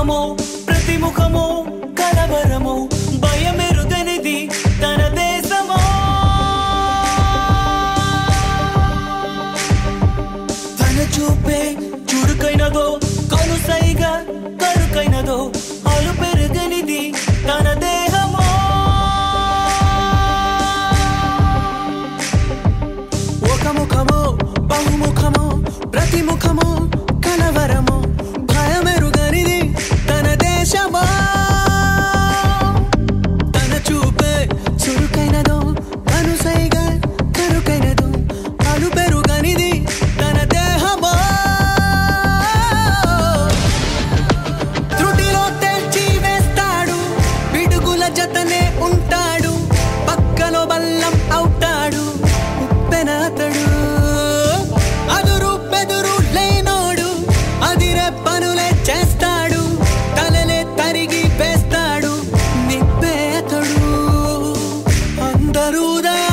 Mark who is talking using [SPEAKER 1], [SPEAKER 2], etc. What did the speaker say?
[SPEAKER 1] ముఖమో ప్రతి ముఖమో కలవరమో భయమెరుగనిది తన దేశమో తన చూపే చురుకైనదో కనుసైగా కరుకైనదో అలు పెరుగనిది తన దేహమో ఒక ముఖమో బహుముఖమో ప్రతి ముఖమో కలవరమో భయమెరుగనిది తన దేశమో తన చూపే చురుకైనదో కనుసైగా కరుకైనదో అలు పెరుగనిది తన దేహమో త్రుటిలో తెల్చి వేస్తాడు పిడుగుల జతనే ఉంటాడు పక్కలో బల్లం అవుతాడు ఉప్పెనతడు అదురు బెదురు లేనోడు అదిరే పనులే చేస్తాడు తలలే తరిగి వేస్తాడు నిప్పేతడు అందరూ దయ